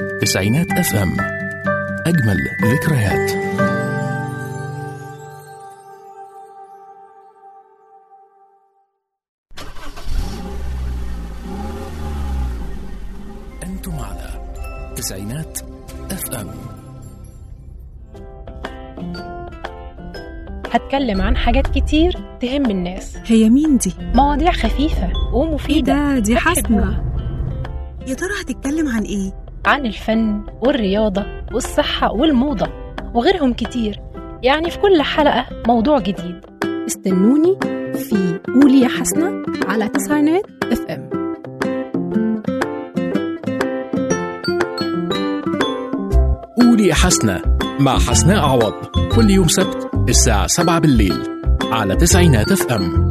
تسعينات اف ام اجمل ذكريات انتم على تسعينات اف ام هتكلم عن حاجات كتير تهم الناس هي مين دي؟ مواضيع خفيفة ايه ومفيدة ده دي حسنة هتحبوها. يا ترى هتتكلم عن ايه؟ عن الفن والرياضة والصحة والموضة وغيرهم كتير يعني في كل حلقة موضوع جديد استنوني في قولي يا حسنة على تسعينات اف ام قولي يا حسنة مع حسناء عوض كل يوم سبت الساعة 7 بالليل على تسعينات اف ام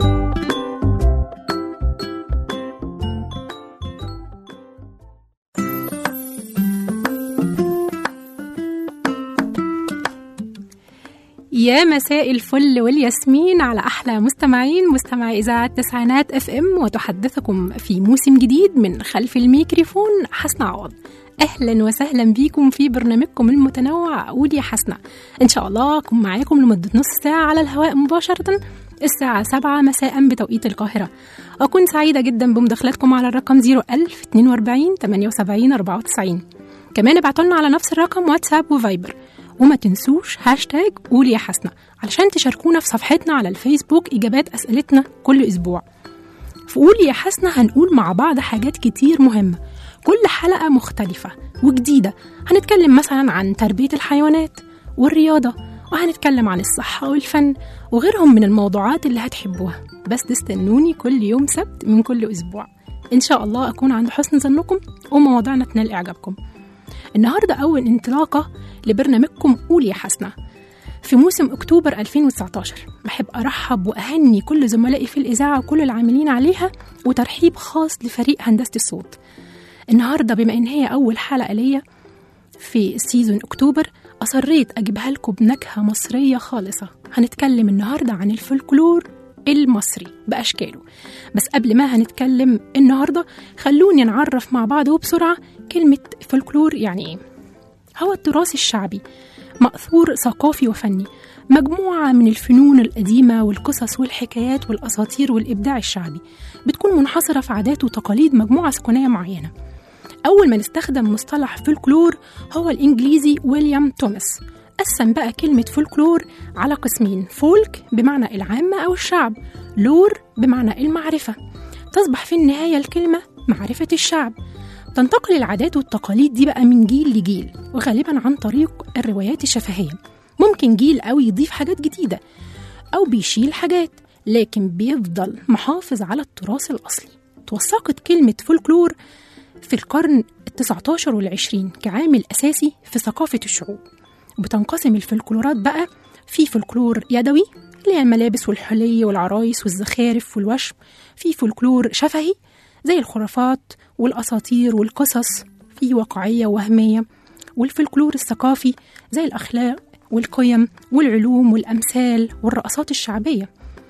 يا مساء الفل والياسمين على احلى مستمعين مستمعي اذاعه تسعينات اف ام وتحدثكم في موسم جديد من خلف الميكروفون حسنة عوض اهلا وسهلا بيكم في برنامجكم المتنوع قول يا حسنة ان شاء الله اكون معاكم لمده نص ساعه على الهواء مباشره الساعة 7 مساء بتوقيت القاهرة أكون سعيدة جدا بمداخلتكم على الرقم 01000 42 78 94 كمان ابعتوا لنا على نفس الرقم واتساب وفايبر وما تنسوش هاشتاج قول يا حسنة علشان تشاركونا في صفحتنا على الفيسبوك إجابات أسئلتنا كل أسبوع في قول يا حسنة هنقول مع بعض حاجات كتير مهمة كل حلقة مختلفة وجديدة هنتكلم مثلا عن تربية الحيوانات والرياضة وهنتكلم عن الصحة والفن وغيرهم من الموضوعات اللي هتحبوها بس تستنوني كل يوم سبت من كل أسبوع إن شاء الله أكون عند حسن ظنكم ومواضيعنا تنال إعجابكم النهاردة أول انطلاقة لبرنامجكم قول يا حسنة في موسم أكتوبر 2019 بحب أرحب وأهني كل زملائي في الإذاعة وكل العاملين عليها وترحيب خاص لفريق هندسة الصوت النهاردة بما إن هي أول حلقة ليا في سيزون أكتوبر أصريت أجيبها لكم بنكهة مصرية خالصة هنتكلم النهاردة عن الفولكلور المصري بأشكاله بس قبل ما هنتكلم النهاردة خلوني نعرف مع بعض وبسرعة كلمة فولكلور يعني إيه هو التراث الشعبي مأثور ثقافي وفني مجموعة من الفنون القديمة والقصص والحكايات والأساطير والإبداع الشعبي بتكون منحصرة في عادات وتقاليد مجموعة سكانية معينة أول ما نستخدم مصطلح فولكلور هو الإنجليزي ويليام توماس قسم بقى كلمة فولكلور على قسمين فولك بمعنى العامة أو الشعب لور بمعنى المعرفة تصبح في النهاية الكلمة معرفة الشعب تنتقل العادات والتقاليد دي بقى من جيل لجيل وغالبا عن طريق الروايات الشفهية ممكن جيل قوي يضيف حاجات جديدة أو بيشيل حاجات لكن بيفضل محافظ على التراث الأصلي توثقت كلمة فولكلور في القرن ال19 والعشرين كعامل أساسي في ثقافة الشعوب وبتنقسم الفولكلورات بقى في فولكلور يدوي اللي هي الملابس والحلي والعرايس والزخارف والوشم في فولكلور شفهي زي الخرافات والأساطير والقصص في واقعية وهمية والفولكلور الثقافي زي الأخلاق والقيم والعلوم والأمثال والرقصات الشعبية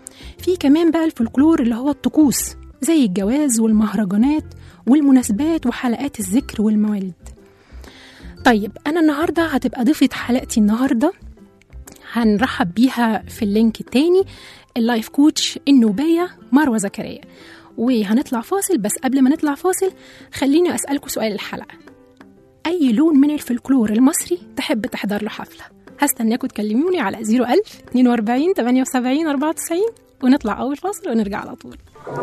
في كمان بقى الفولكلور اللي هو الطقوس زي الجواز والمهرجانات والمناسبات وحلقات الذكر والموالد طيب أنا النهاردة هتبقى ضيفة حلقتي النهاردة هنرحب بيها في اللينك التاني اللايف كوتش النوبية مروة زكريا وهنطلع فاصل بس قبل ما نطلع فاصل خليني أسألكم سؤال الحلقة أي لون من الفلكلور المصري تحب تحضر له حفلة؟ هستناكم تكلموني على 01000 42 78 94 ونطلع أول فاصل ونرجع على طول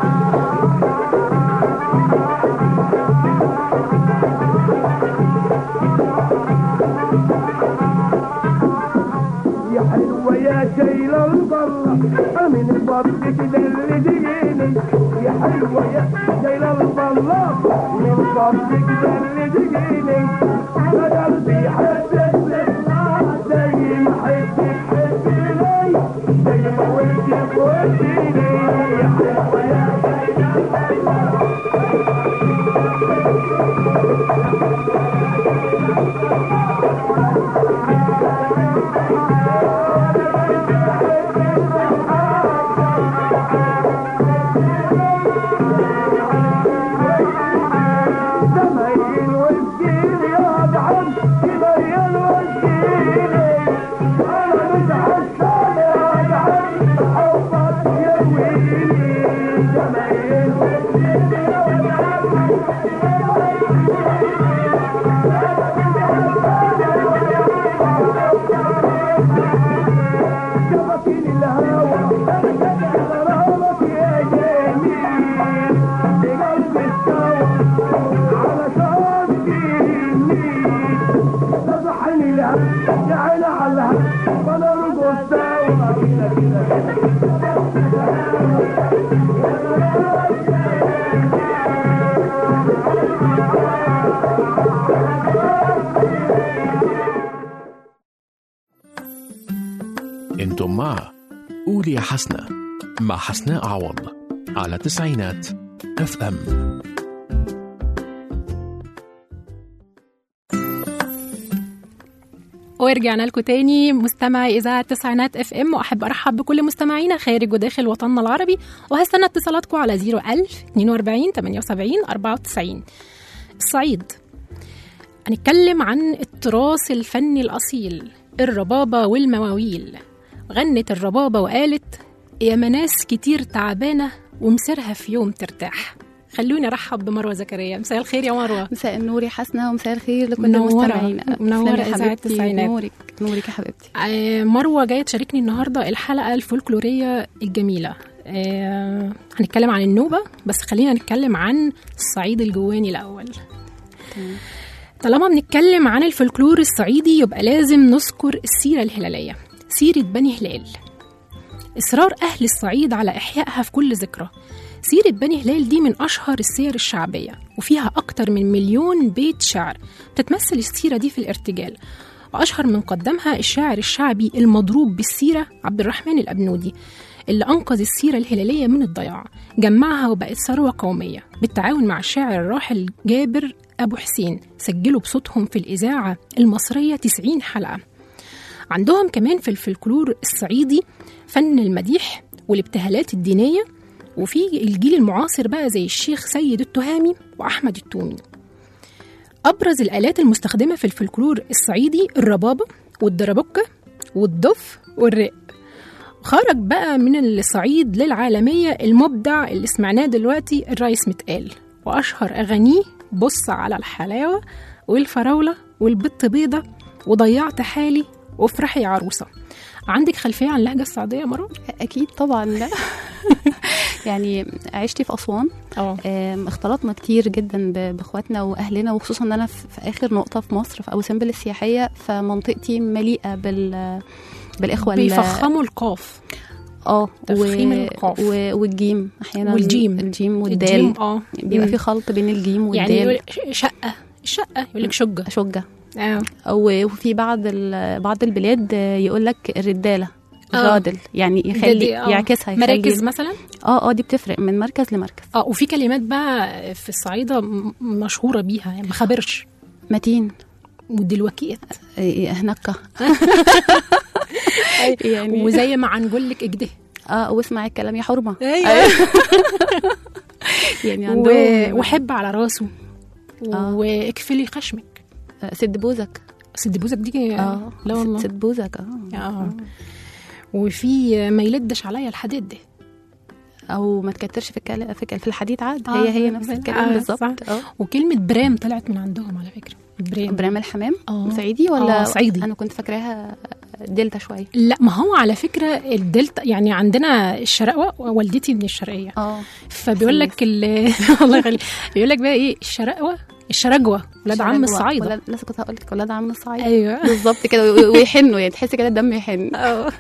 يا حلوة يا شايلة البرة من فضلك ده اللي تجيني يا حلوة يا شايلة البرة من فضلك ده اللي تجيني أنا قلبي يحبك زي ما حبك حبيني زي ما ولدك وديني يا حلوة يا شايلة زمايل والجيران مع قولي يا حسنة مع حسناء عوض على تسعينات اف ام ورجعنا لكم تاني مستمعي اذاعه تسعينات اف ام واحب ارحب بكل مستمعينا خارج وداخل وطننا العربي وهستنى اتصالاتكم على 01000 42 78 94 الصعيد هنتكلم عن التراث الفني الاصيل الربابه والمواويل غنت الربابه وقالت يا مناس كتير تعبانه ومسيرها في يوم ترتاح خلوني ارحب بمروه زكريا مساء الخير يا مروه مساء النور يا حسنة ومساء الخير لكل منورة. مستمعينا منورة تسلمي يا إذاعة حبيبتي التسعينات. نورك نورك يا حبيبتي آه، مروة جاية تشاركني النهاردة الحلقة الفولكلورية الجميلة آه، هنتكلم عن النوبة بس خلينا نتكلم عن الصعيد الجواني الأول طالما بنتكلم عن الفولكلور الصعيدي يبقى لازم نذكر السيرة الهلالية سيرة بني هلال إصرار أهل الصعيد على إحيائها في كل ذكرى سيرة بني هلال دي من أشهر السير الشعبية وفيها أكتر من مليون بيت شعر بتتمثل السيرة دي في الارتجال وأشهر من قدمها الشاعر الشعبي المضروب بالسيرة عبد الرحمن الأبنودي اللي أنقذ السيرة الهلالية من الضياع جمعها وبقت ثروة قومية بالتعاون مع الشاعر الراحل جابر أبو حسين سجلوا بصوتهم في الإذاعة المصرية 90 حلقة عندهم كمان في الفلكلور الصعيدي فن المديح والابتهالات الدينية وفي الجيل المعاصر بقى زي الشيخ سيد التهامي وأحمد التومي أبرز الآلات المستخدمة في الفلكلور الصعيدي الربابة والدربكة والضف والرق خرج بقى من الصعيد للعالمية المبدع اللي سمعناه دلوقتي الرئيس متقال وأشهر أغانيه بص على الحلاوة والفراولة والبط بيضة وضيعت حالي وافرحي يا عروسة عندك خلفية عن اللهجة الصعيدية مرة؟ أكيد طبعا لا يعني عشت في أسوان اه آم، اختلطنا كتير جدا ب- باخواتنا واهلنا وخصوصا ان انا في في اخر نقطه في مصر في ابو سمبل السياحيه فمنطقتي مليئه بال بالاخوه ال- بيفخموا القاف اه تفخيم القاف. و... والجيم احيانا والجيم. الجيم والدال الجيم اه بيبقى مم. في خلط بين الجيم يعني والدال يقول شقة الشقة يقول لك شجة شجه اه أو- وفي بعض ال... بعض البلاد يقول لك الرداله آه. الرادل يعني دي- يخلي آه. يعكسها يخلي مراكز مثلا اه اه دي بتفرق من مركز لمركز اه وفي كلمات بقى في الصعيدة م- مشهورة بيها يعني مخابرش متين ودلوكيت إيه، هنكه يعني وزي ما عنقول لك اجده اه واسمع الكلام يا حرمه ايوه يعني و... عندهم وحب على راسه آه. واكفلي خشمك آه، سد بوزك سد بوزك دي اه لا والله سد بوزك اه اه وفي ما يلدش عليا الحديد ده او ما تكترش في الكلام في, الك- في الحديد عاد آه، هي هي نفس آه، الكلام بالظبط صح. اه وكلمة برام طلعت من عندهم على فكرة برام برام الحمام آه. صعيدي ولا آه، صعيدي. انا كنت فاكراها دلتا شويه لا ما هو على فكرة الدلتا يعني عندنا الشرقوة والدتي من الشرقية اه فبيقول لك ال- الله يخليك بيقول لك بقى ايه الشرقوة الشرقوة ولاد عم شرقوة. الصعايدة ولاد لسه كنت هقول لك ولاد عم الصعيد ايوه بالظبط كده و- ويحنوا يعني تحس كده الدم يحن اه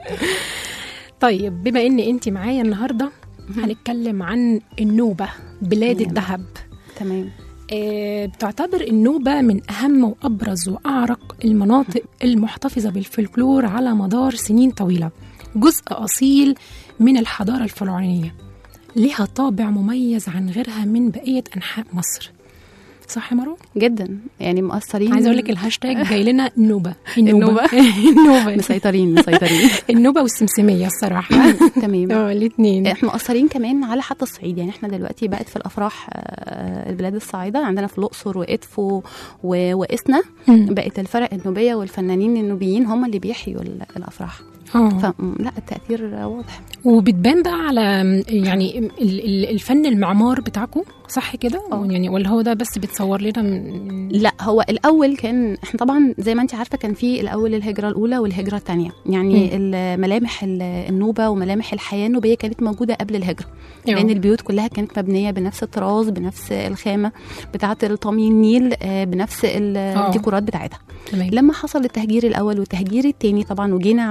طيب بما ان انت معايا النهارده هنتكلم عن النوبة بلاد تمام. الذهب تمام آه، بتعتبر النوبة من أهم وأبرز وأعرق المناطق المحتفظة بالفلكلور على مدار سنين طويلة جزء أصيل من الحضارة الفرعونية لها طابع مميز عن غيرها من بقية أنحاء مصر صح يا مروه؟ جدا يعني مؤثرين عايزة أقول لك الهاشتاج جاي لنا النوبة النوبة. النوبة مسيطرين مسيطرين النوبة والسمسمية الصراحة تمام اه الاثنين احنا مقصرين كمان على حتى الصعيد يعني احنا دلوقتي بقت في الافراح آه، البلاد الصعيده عندنا في الاقصر وادفو و- واسنا بقت الفرق النوبيه والفنانين النوبيين هم اللي بيحيوا ال- الافراح اه فلا التاثير واضح وبتبان بقى على يعني ال- ال- الفن المعمار بتاعكم صح كده اه. يعني ولا هو ده بس بتصور لنا من لا هو الاول كان احنا طبعا زي ما انت عارفه كان في الاول الهجره الاولى والهجره الثانيه يعني الملامح ال- النوبه وملامح الحياه النوبيه كانت موجوده قبل الهجره لان البيوت كلها كانت مبنيه بنفس الطراز بنفس الخامه بتاعه الطمي النيل آه، بنفس ال- اه. الديكورات بتاعتها تمام لما حصل التهجير الاول والتهجير الثاني طبعا وجينا عند وادي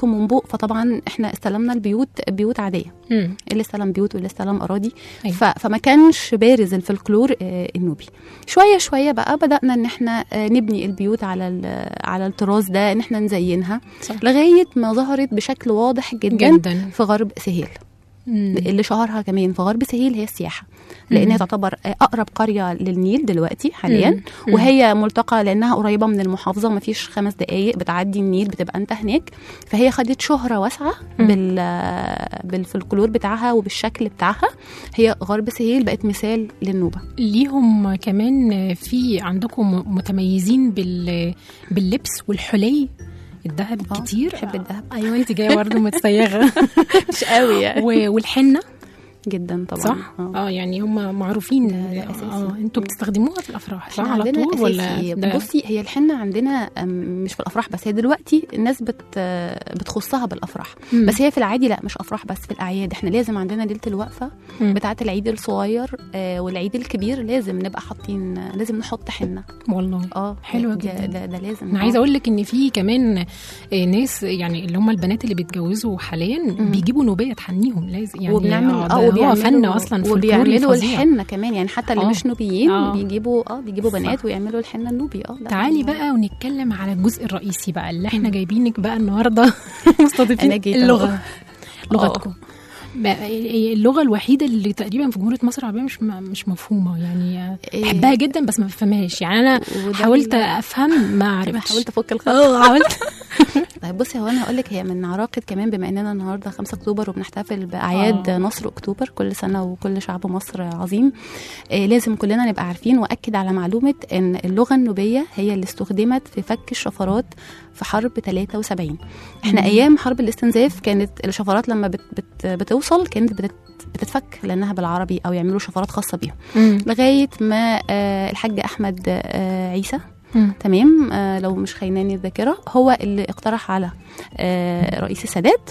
عندكم منبوء فطبعا احنا استلمنا البيوت بيوت عاديه مم. اللي استلم بيوت واللي استلم اراضي أيوة. ف... فما كانش بارز الفلكلور آه، النوبي شويه شويه بقى بدانا ان احنا آه، نبني البيوت على ال... على التراث ده ان احنا نزينها صح. لغايه ما ظهرت بشكل واضح جدا, جدا في غرب سهيل مم. اللي شهرها كمان في غرب سهيل هي السياحه لانها تعتبر آه، اقرب قريه للنيل دلوقتي حاليا مم. وهي ملتقى لانها قريبه من المحافظه ما فيش خمس دقائق بتعدي النيل بتبقى انت هناك فهي خدت شهره واسعه مم. بال بالفلكلور بتاعها وبالشكل بتاعها هي غرب سهيل بقت مثال للنوبه ليهم كمان في عندكم متميزين بال باللبس والحلي الذهب آه، كتير بحب الذهب. ايوه انت جايه برضه متصيغه مش قوي يعني و- والحنه جدا طبعا صح آه. اه يعني هم معروفين ده- ده أساسي. اه انتوا بتستخدموها في الافراح صح احنا على عندنا طول ولا أساسي. ده- بصي هي الحنه عندنا أم، مش في الافراح بس هي دلوقتي الناس بت بتخصها بالافراح مم. بس هي في العادي لا مش افراح بس في الاعياد احنا لازم عندنا ليله الوقفه مم. بتاعه العيد الصغير آه والعيد الكبير لازم نبقى حاطين لازم نحط حنه والله اه حلوة ده- جدا. ده, ده لازم انا عايزه اقول لك ان في كمان آه، ناس يعني اللي هم البنات اللي بيتجوزوا حاليا بيجيبوا نوبيه تحنيهم لازم يعني وبنعمل اه اه ده هو وبيعملوا فن اصلا فولكلوري وبيعملوا فظيع. الحنه كمان يعني حتى اللي آه. مش نوبيين آه. بيجيبوا اه بيجيبوا صح. بنات ويعملوا الحنه النوبي اه لا، تعالي هو- بقى ونتكلم على الجزء الرئيسي بقى اللي احنا جايبينك بقى النهارده مستضيفين أنا جيت أهو. اللغه لغتكم بقى اللغه الوحيده اللي تقريبا في جمهوريه مصر العربيه مش م- مش مفهومه يعني إيه. بحبها جدا بس ما بفهمهاش يعني انا وده حاولت ال- افهم ما انا عرفتش حاولت افك الخط اه حاولت طيب بصي هو انا هقول لك هي من عراقه كمان بما اننا النهارده 5 اكتوبر وبنحتفل باعياد آه. آه. نصر اكتوبر كل سنه وكل شعب مصر عظيم آه لازم كلنا نبقى عارفين واكد على معلومه ان اللغه النوبيه هي اللي استخدمت في فك الشفرات في حرب 73 احنا مم. ايام حرب الاستنزاف كانت الشفرات لما بت بت بتوصل كانت بتت بتتفك لانها بالعربي او يعملوا شفرات خاصه بيهم لغايه ما آه الحاج احمد آه عيسى مم. تمام آه لو مش خيناني الذاكره هو اللي اقترح على آه رئيس السادات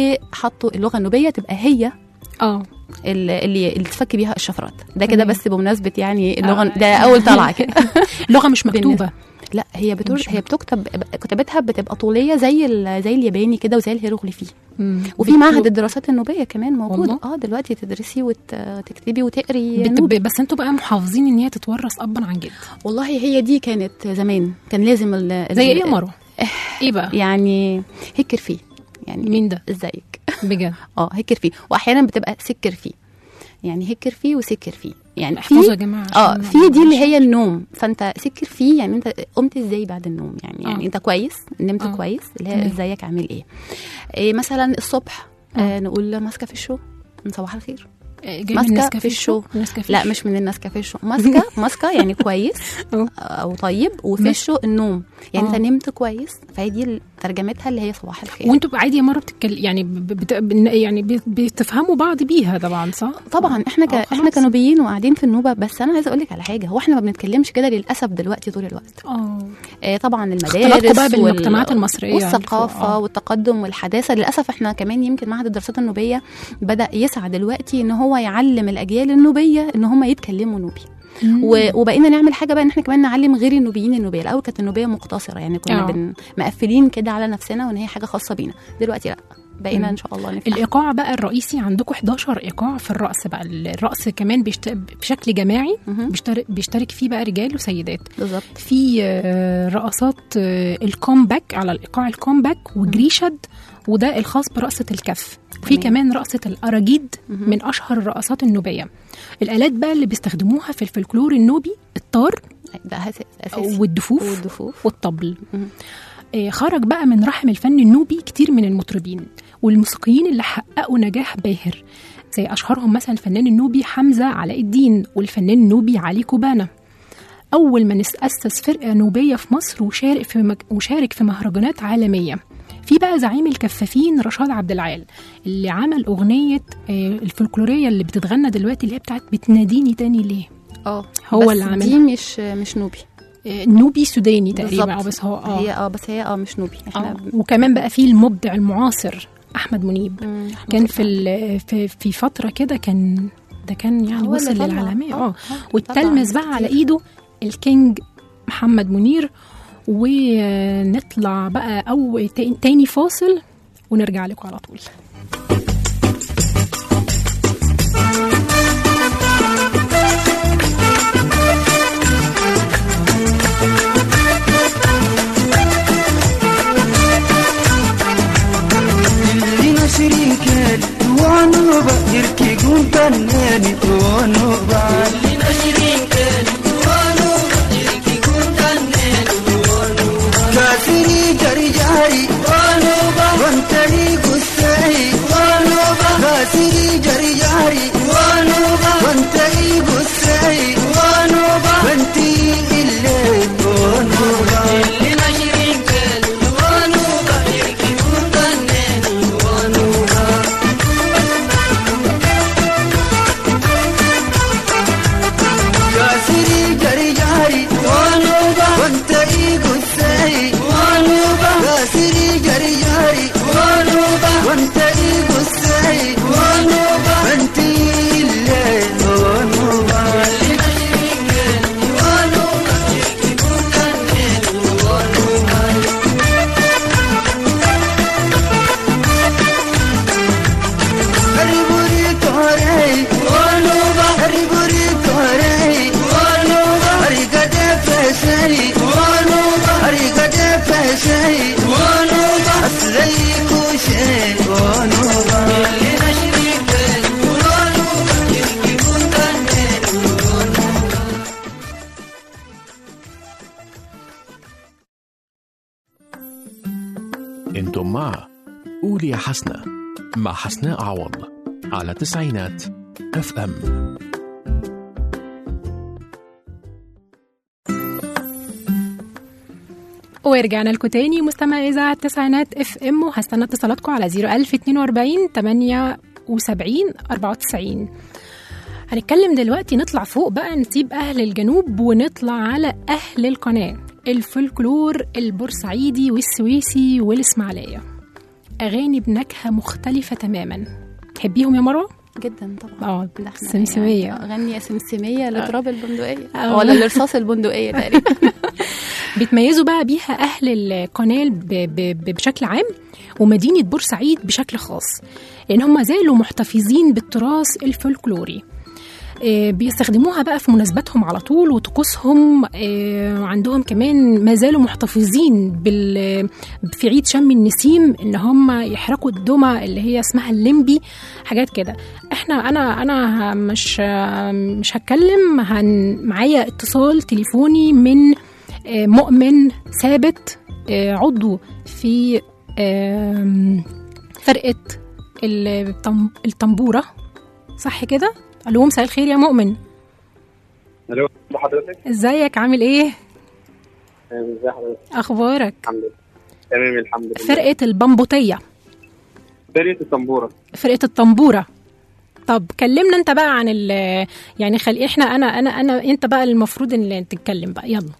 وحطوا اللغه النوبيه تبقى هي اه اللي اللي اللي تفك بيها الشفرات ده كده تمام. بس بمناسبه يعني اللغه آه. ده اول طلعه كده لغه مش مكتوبه لا هي بتور مش هي بتكتب كتابتها بتبقى طوليه زي ال- زي الياباني كده وزي الهيروغليفي مم. وفي معهد الدراسات النوبيه كمان موجود والله؟ اه دلوقتي تدرسي وتكتبي وتقري بت... نوبي. بس انتوا بقى محافظين ان هي تتورث ابا عن جد والله هي دي كانت زمان كان لازم ال- زي ال- ايه يا مروه ايه بقى يعني هكر فيه يعني مين ده ازيك بجد اه هكر فيه واحيانا بتبقى سكر فيه يعني هكر فيه وسكر فيه يعني احفظوا يا في جماعه اه عشان في ما دي اللي نعرفش. هي النوم فانت سكر فيه يعني انت قمت ازاي بعد النوم يعني يعني آه. انت كويس نمت آه. كويس اللي هي تمام. ازيك عامل ايه, إيه مثلا الصبح آه نقول ماسكه في الشو صباح الخير آه، جاي ماسكة من في نسكافيه الشو. نسكافيه لا مش من النسكافيه الشو ماسكه ماسكه يعني كويس أه. او طيب وفي ماشي. الشو النوم يعني آه. انت نمت كويس فهي دي ترجمتها اللي هي صباح الخير وانتوا عادي يا مره بتتكلم يعني ب- بت... بن- يعني بت- بتفهموا بعض بيها طبعا صح؟ طبعا احنا ك... آه، احنا خلاص. كنوبيين وقاعدين في النوبه بس انا عايزه اقول لك على حاجه هو احنا ما بنتكلمش كده للاسف دلوقتي طول الوقت اه آه طبعا اختلاطكم المدارس بقى بالمجتمعات المصرية والثقافه اللي فوق، آه. والتقدم والحداثه للاسف احنا كمان يمكن معهد الدراسات النوبيه بدا يسعى دلوقتي ان هو يعلم الاجيال النوبيه ان هم يتكلموا نوبي مم. و- وبقينا نعمل حاجه بقى ان احنا كمان نعلم غير النوبيين النوبيه الاول كانت النوبيه مقتصره يعني كنا آه. بن... مقفلين كده على نفسنا وان هي حاجه خاصه بينا دلوقتي لا بقينا مم. ان شاء الله نفتح الايقاع بقى الرئيسي عندكم 11 ايقاع في الرقص بقى الرقص كمان بيشت... بشكل جماعي مهم. بيشترك بيشترك فيه بقى رجال وسيدات بالظبط في آه، رقصات آه، الكومباك على الايقاع الكومباك وجريشد وده الخاص برقصة الكف في تمام. كمان رقصة الأراجيد مهم. من أشهر الرقصات النوبية الآلات بقى اللي بيستخدموها في الفلكلور النوبي الطار ده أساس- اساسي والدفوف والدفوف والطبل مهم. آه، خرج بقى من رحم الفن النوبي كتير من المطربين والموسيقيين اللي حققوا نجاح باهر زي أشهرهم مثلا الفنان النوبي حمزة علاء الدين والفنان النوبي علي كوبانا أول من أسس فرقة نوبية في مصر وشارك في مج... وشارك في مهرجانات عالمية في بقى زعيم الكفافين رشاد عبد العال اللي عمل أغنية آه، الفلكلورية اللي بتتغنى دلوقتي اللي هي بتاعت بتناديني تاني ليه اه هو بس اللي عاملها. دي مش مش نوبي آه، نوبي سوداني تقريبا بالظبط. أو بس هو اه هي اه بس هي اه مش نوبي احنا آه. وكمان بقى في المبدع المعاصر احمد منيب مم، كان في ال- في في فتره كده كان ده كان يعني هو اللي وصل طلع. للعالميه آه، اه آه، والتلمس طبعاً بقى على كتير. ايده الكينج محمد منير ونطلع بقى او تا- تاني فاصل ونرجع لكم على طول اللي شريكان ونوبة يركي قوم فناني ونوبة اللي شريكان ونوبة يركي قوم فناني ونوبة كاسري جري جاري ونوبة وانت لي قصي ونوبة كاسري جري جاري ونوبة وانت لي قصي ونوبة وانت اللي ونوبة اللي شريكان ونوبة يركي قوم فناني ونوبة كاسري جري جاري ونوبة وانت ايقو الساي ونوبة كاسري جري جاري ونوبة وانت ايقو الساي ونوبة وانت الليل ونوبة هريبوري كوري ونوبة هريبوري كوري ونوبة هريقد فشي ونوبة هريقد فشي ونوبة أسليك شيء ونوبة اللي نشريك ونوبة يركبون كنين ونوبة انتم مع قول يا حسنة مع حسناء عوض على تسعينات اف ام ورجعنا لكم تاني مستمع إذاعة التسعينات اف ام وهستنى اتصالاتكم على 01042 78 94 هنتكلم دلوقتي نطلع فوق بقى نسيب أهل الجنوب ونطلع على أهل القناة الفولكلور البورسعيدي والسويسي والإسماعيلية أغاني بنكهة مختلفة تماما تحبيهم يا مروة؟ جدا طبعا اه ده احنا سمسمية يعني غني يا سمسمية لتراب البندقية آه. ولا لرصاص البندقية تقريبا بيتميزوا بقى بيها أهل القناة ب- ب- ب- بشكل عام ومدينة بورسعيد بشكل خاص لأن هم زالوا محتفظين بالتراث الفولكلوري آه، بيستخدموها بقى في مناسباتهم على طول وطقوسهم آه، عندهم كمان ما زالوا محتفظين بال في عيد شم النسيم ان هم يحرقوا الدمى اللي هي اسمها الليمبي حاجات كده احنا انا انا ه- مش آه، مش هتكلم هن معايا اتصال تليفوني من آه، مؤمن ثابت آه، عضو في آم، فرقة الطم- الطنبورة صح كده؟ الو مساء الخير يا مؤمن الو حضرتك ازيك عامل ايه؟ ازي حضرتك اخبارك؟ الحمد لله تمام الحمد لله فرقة البمبوطية فرقة الطنبورة فرقة الطنبورة طب كلمنا انت بقى عن ال يعني خلي احنا انا انا انا انت بقى المفروض ان تتكلم بقى يلا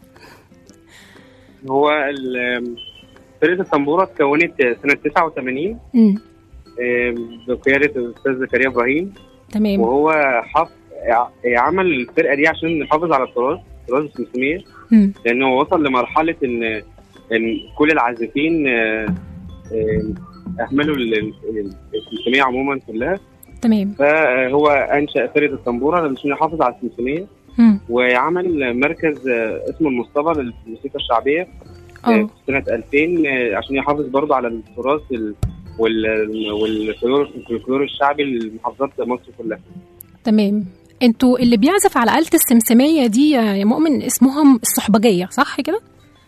هو ال- فرقة الطنبورة اتكونت سنة 89 امم آم، بقيادة الأستاذ زكريا إبراهيم تمام وهو حف ع- عمل الفرقة دي عشان نحافظ على التراث تراث السمسمية امم لأنه وصل لمرحلة إن إن كل العازفين آه، آم، أهملوا ال- ال- السمسمية عموما كلها تمام فهو أنشأ فرقة الطنبورة عشان يحافظ على السمسمية امم وعمل مركز آه، اسمه المصطبة للموسيقى الشعبية آه، اه في سنة 2000 آه، عشان يحافظ برضه على التراث ال- وال- والفلكلور الفلكلور الشعبي لمحافظات مصر كلها. تمام انتوا اللي بيعزف على آلة السمسمية دي يا يا مؤمن اسمهم الصحبجية صح كده؟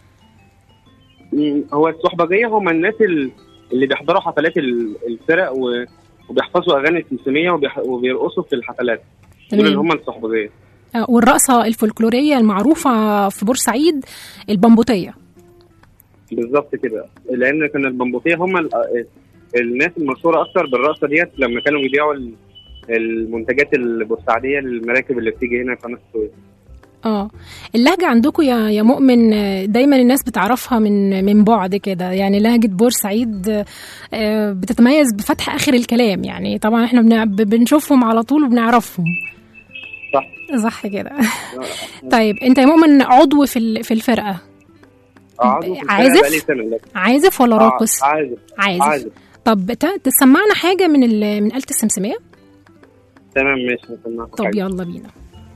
مم، هو الصحبجية هم الناس ال- اللي بيحضروا حفلات ال- الفرق و- وبيحفظوا أغاني السمسمية وبيح- وبيرقصوا في الحفلات. دول اللي تمام هم الصحبجية. آه، والرقصة الفولكلورية المعروفة في بورسعيد البمبوطية بالظبط كده لأن كان البمبوطية هم ال- آه، الناس المشهورة أكتر بالرقصة ديت لما كانوا بيبيعوا ال- المنتجات البورسعيدية للمراكب اللي بتيجي هنا قناة السويس. اه اللهجة عندكم يا يا مؤمن آه، دايما الناس بتعرفها من من بعد كده يعني لهجة بورسعيد آه، بتتميز بفتح آخر الكلام يعني طبعا احنا بنع- ب- بنشوفهم على طول وبنعرفهم صح. صح كده طيب انت يا مؤمن عضو في ال- في الفرقة عازف عازف؟ بقالي سنة لكن- عازف ولا راقص؟ ع- عازف عازف عازف طب ت- تسمعنا حاجه من ال- من آلة السمسميه تمام ماشي هسمعكم طب حاجة. يلا بينا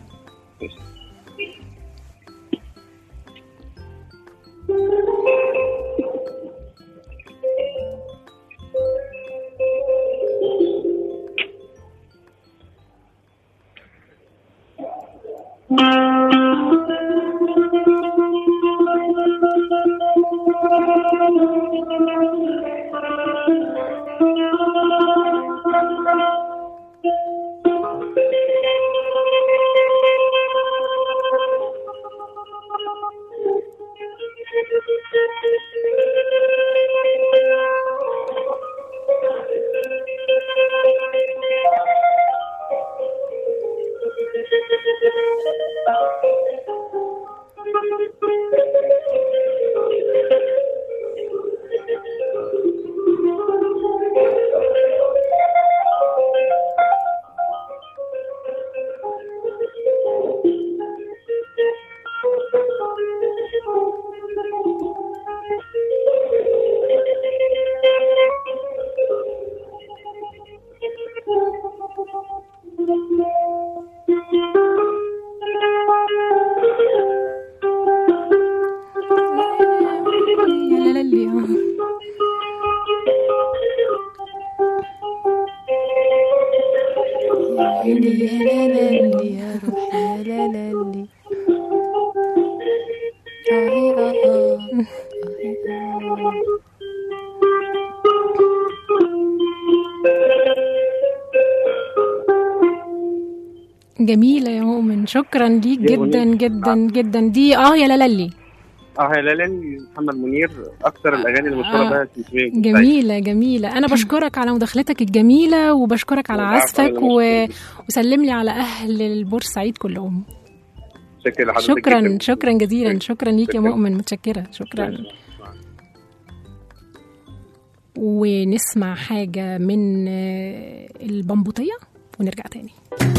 يا لا لا لا. يا لالي يا روحي يا لالي آه آه آه. آه آه. جميله يا مؤمن شكرا ليك يا جدا منير. جدا جدا دي اه يا لالي اه يا لالي محمد منير اكثر الاغاني المشهوره آه. بها تسمية جميلة جميلة أنا بشكرك على مداخلتك الجميلة وبشكرك على العفو، عزفك أنا و... مشكور. وسلم لي على أهل البورسعيد كلهم شكرا لحضرتك شكرا جداً. شكرا جزيلا شكرا ليك يا شكراً. مؤمن متشكرة شكرا ماشي. ونسمع حاجة من آه، البمبوطية ونرجع تاني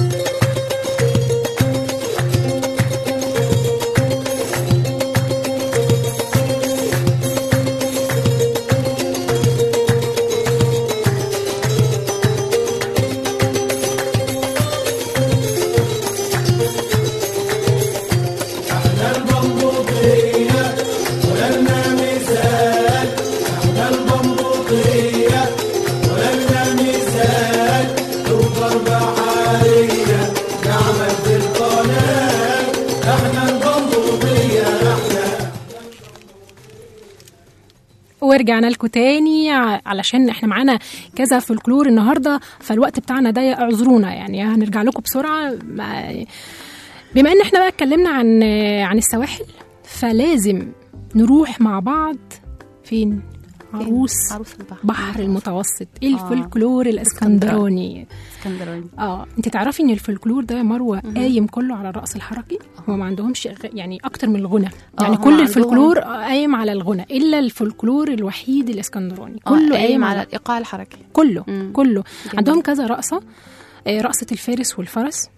ورجعنا لكم تاني ع- علشان احنا معانا كذا فولكلور النهارده فالوقت بتاعنا ضيق اعذرونا يعني هنرجع لكم بسرعه ما- بما ان احنا بقى اتكلمنا عن عن السواحل فلازم نروح مع بعض فين عروس عروس البحر بحر المتوسط ايه آه. الفولكلور الاسكندراني اسكندراني اه انت تعرفي ان الفولكلور ده يا مروه قايم كله على الرقص الحركي هو ما عندهمش غ- يعني اكتر من الغنى آه، يعني هم كل عندهم- الفولكلور قايم على الغنى الا الفولكلور الوحيد الاسكندراني كله كله قايم على على الايقاع الحركي كله مم. كله جميل. عندهم كذا رقصه آه، رقصه الفارس والفرس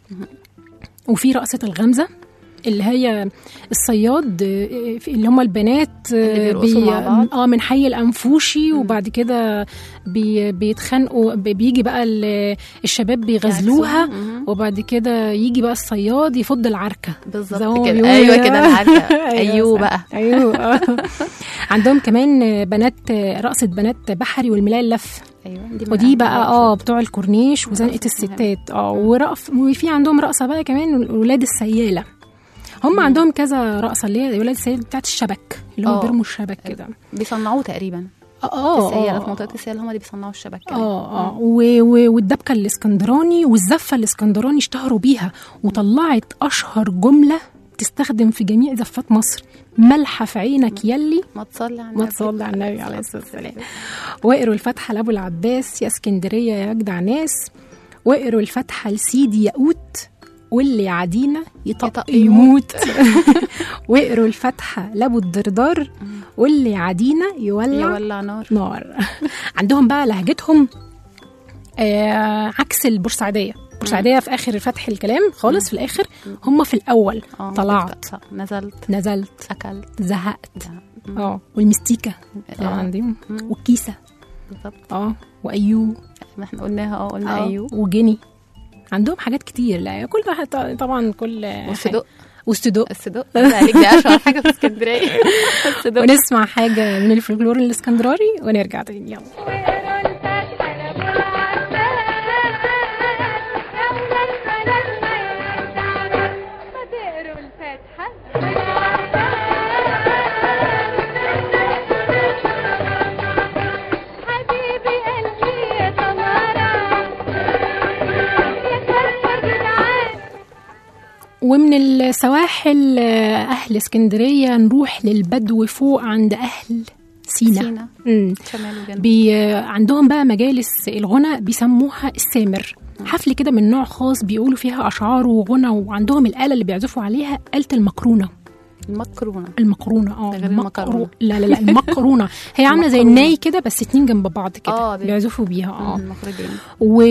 وفي رقصه الغمزه اللي هي الصياد آه، في- اللي هم البنات آه، اللي بيرقصوا مع بعض. اه من حي الانفوشي وبعد كده بي بيتخانقوا بي- بيجي بقى ال- الشباب بيغزلوها مهم. وبعد كده يجي بقى الصياد يفض العركه زي بالظبط ما كده بيقولوا ايوه كده. كده انا عارفه ايوه صح. بقى ايوه آه. عندهم كمان بنات رقصه بنات بحري والملاية اللف ايوه دي من ودي أهم بقى الرقصات. اه بتوع الكورنيش وزنقه رقصة الستات اه ورقص وفي عندهم رقصه بقى كمان ولاد السياله هم عندهم كذا رقصه اللي هي ولاد السياله بتاعت الشبك اللي هو آه. بيرموا الشبك كده بيصنعوه تقريبا اه السيالة اه في منطقه السيالة هم اللي بيصنعوا الشبك كمان. اه اه و- و- والدبكه الاسكندراني والزفه الاسكندراني اشتهروا بيها وطلعت اشهر جمله تستخدم في جميع زفات مصر ملحه في عينك يلي ما تصلي على ما النبي. تصلي على النبي عليه الصلاه والسلام واقروا الفاتحه لابو العباس يا اسكندريه يا اجدع ناس واقروا الفاتحه لسيدي ياقوت واللي يعادينا يطق يطق يموت واقروا الفاتحه لابو الدردار واللي يعادينا يولع يولع نار نار عندهم بقى لهجتهم آه عكس البورسعيديه البورسعيديه في اخر فتح الكلام خالص في الاخر هم في الاول آه، طلعت صح. نزلت نزلت اكلت زهقت مم. اه والمستيكه طبعا آه. دي مم. والكيسه بالظبط اه وايوه ما احنا قلناها اه قلنا آه، ايوه وجني عندهم حاجات كتير لا كل واحد طبعا كل والصدق والصدق الصدق ده عليك دي اشهر حاجه في اسكندريه الصدق ونسمع حاجة من الفلكلور الاسكندراني ونرجع تاني يلا حبيبي قلبي يا سمرة يا كرة جدعان ومن السواحل آه، أهل اسكندرية نروح للبدو فوق عند أهل سينا, سينا مم. شمال وجنوب بي عندهم بقى مجالس الغنى بيسموها السامر حفل كده من نوع خاص بيقولوا فيها أشعار وغنى وعندهم الآلة اللي بيعزفوا عليها آلة المقرونة المكرونه المقرونة اه ده غير المقرو- المكرونة. لا لا لا المقرونة هي عاملة زي المقرونة. الناي كده بس اتنين جنب بعض كده آه، دي- بيعزفوا بيها اه المخرجين و...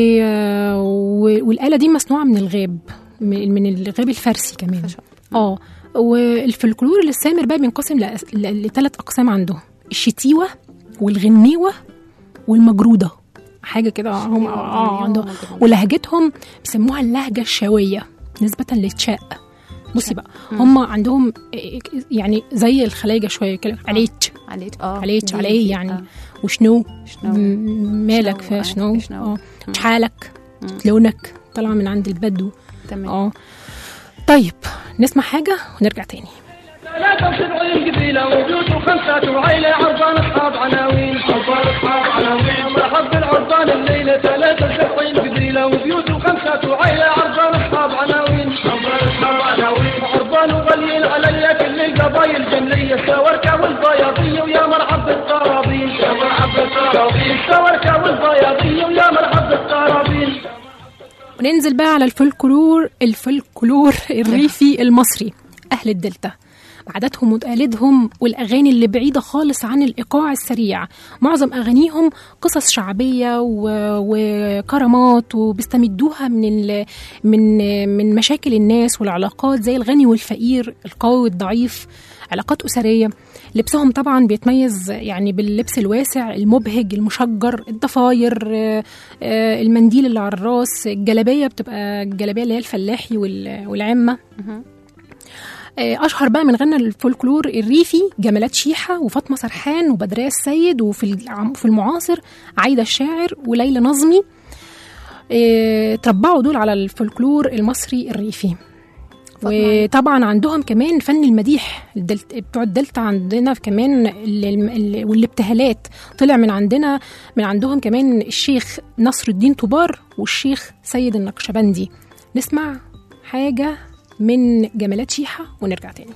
و... والآلة دي مصنوعة من الغاب من من الغاب الفارسي كمان خشب. اه والفلكلور السامر بقى بينقسم لثلاث أقسام عندهم الشتيوة والغنيوة والمجرودة حاجة كده هم اه والغنيوة عندهم والمجرودة. ولهجتهم بيسموها اللهجة الشاوية نسبة للشاء بصي بقى هم عندهم إيه، يعني زي الخلايجة شوية كده عليك عليك اه عليك دي- عليه دي- يعني آه. وشنو شنو. م- مالك شنو، في آه، شنو شنو. اه شحالك لونك طالعه من عند البدو تمام اه طيب نسمع حاجه ونرجع تاني ثلاثة وسبعين قبيلة وبيوت وخمسة وعيلة عربان أصحاب عناوين عربان أصحاب عناوين مرحب بالعربان الليلة ثلاثة وسبعين قبيلة وبيوت وخمسة وعيلة عربان أصحاب عناوين عربان أصحاب عناوين عربان وغاليين علي كل القبايل جملية السوركة والبياضية ويا مرحب بالقرابين يا مرحب بالقرابين السوركة والبياضية ويا مرحب بالقرابين وننزل بقى على الفلكلور الفلكلور الريفي المصري اهل الدلتا عاداتهم وتقاليدهم والاغاني اللي بعيده خالص عن الايقاع السريع معظم اغانيهم قصص شعبيه و... وكرامات وبيستمدوها من ال... من من مشاكل الناس والعلاقات زي الغني والفقير القوي والضعيف علاقات اسريه لبسهم طبعا بيتميز يعني باللبس الواسع المبهج المشجر الضفاير آه، آه، المنديل اللي على الراس الجلابيه بتبقى الجلابيه اللي هي الفلاحي وال- والعمه آه، اشهر بقى من غنى الفولكلور الريفي جمالات شيحه وفاطمه سرحان وبدريه السيد وفي الع- في المعاصر عايده الشاعر وليلى نظمي آه، تربعوا دول على الفولكلور المصري الريفي وطبعا عندهم كمان فن المديح الدلت بتوع الدلتا عندنا كمان ال- ال- ال- والابتهالات طلع من عندنا من عندهم كمان الشيخ نصر الدين طبار والشيخ سيد النقشبندي نسمع حاجة من جمالات شيحة ونرجع تاني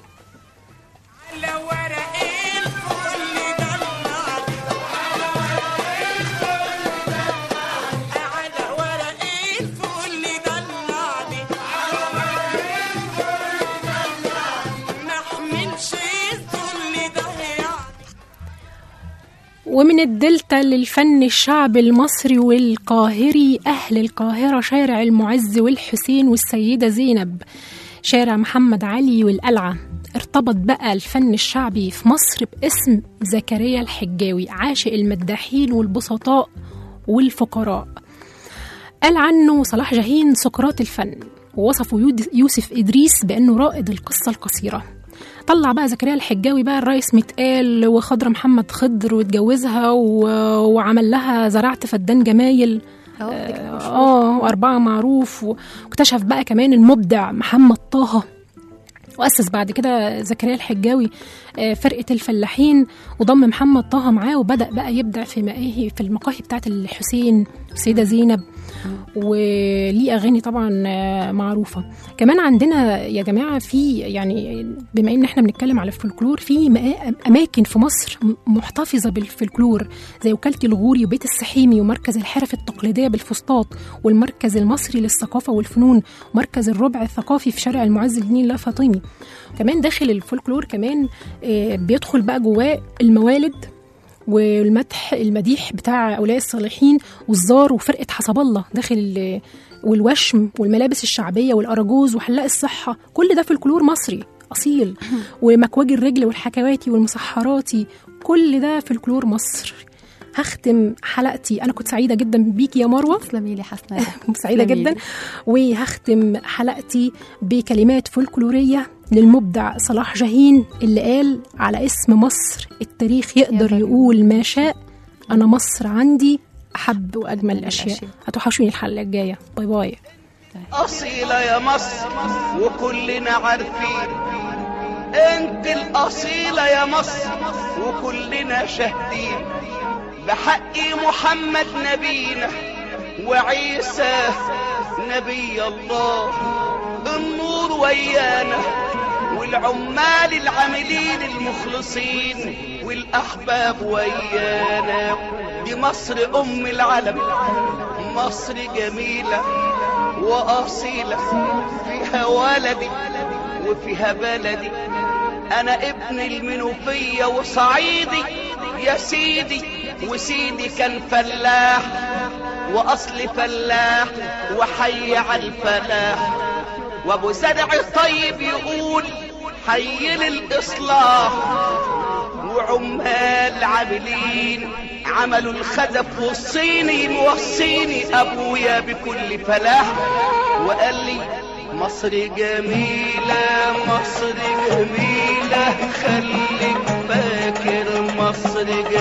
ومن الدلتا للفن الشعبي المصري والقاهري أهل القاهرة شارع المعز والحسين والسيدة زينب شارع محمد علي والقلعة ارتبط بقى الفن الشعبي في مصر باسم زكريا الحجاوي عاشق المداحين والبسطاء والفقراء قال عنه صلاح جاهين سقراط الفن ووصفه يود- يوسف إدريس بأنه رائد القصة القصيرة طلع بقى زكريا الحجاوي بقى الرئيس متقال وخضر محمد خضر واتجوزها و... وعمل لها زرعت فدان جمايل اه دي كانت مشهورة. اه وأربعة معروف و- واكتشف بقى كمان المبدع محمد طه وأسس بعد كده زكريا الحجاوي آه، فرقة الفلاحين وضم محمد طه معاه وبدأ بقى يبدع في مقاهي في المقاهي بتاعة الحسين السيدة زينب وليه أغاني طبعا آه، معروفة كمان عندنا يا جماعة في يعني بما إن احنا بنتكلم على الفلكلور في مقا- أماكن في مصر م- محتفظة بالفلكلور زي وكالة الغوري وبيت السحيمي ومركز الحرف التقليدية بالفسطاط والمركز المصري للثقافة والفنون ومركز الربع الثقافي في شارع المعز الدين الله فاطمي كمان داخل الفولكلور كمان آه، بيدخل بقى جواه الموالد والمدح المديح بتاع اولياء الصالحين والزار وفرقه حسب الله داخل ال- والوشم والملابس الشعبيه والاراجوز وحلاق الصحه كل ده فولكلور مصري اصيل ومكواج الرجل والحكواتي والمسحراتي كل ده فولكلور مصر هختم حلقتي انا كنت سعيده جدا بيكي يا مروه تسلمي لي حسناء سعيده تسلمي جدا لي. وهختم حلقتي بكلمات فولكلوريه للمبدع صلاح جاهين اللي قال على اسم مصر التاريخ يقدر جميل. يقول ما شاء انا مصر عندي احب واجمل الاشياء الأشياء. هتوحشوني الحلقه الجايه باي باي أصيلة يا مصر وكلنا عارفين انت الأصيلة يا مصر وكلنا شاهدين بحق محمد نبينا وعيسى نبي الله النور ويانا والعمال العاملين المخلصين والأحباب ويانا دي مصر أم العالم مصر جميلة وأصيلة فيها ولدي وفيها بلدي أنا ابن المنوفية وصعيدي يا سيدي وسيدي كان فلاح وأصل فلاح وحي على الفلاح وأبو زرع طيب يقول حي للإصلاح وعمال عاملين عملوا الخزف والصيني موصيني ابويا بكل فلاح وقال لي مصر جميلة مصر جميلة خليك فاكر مصر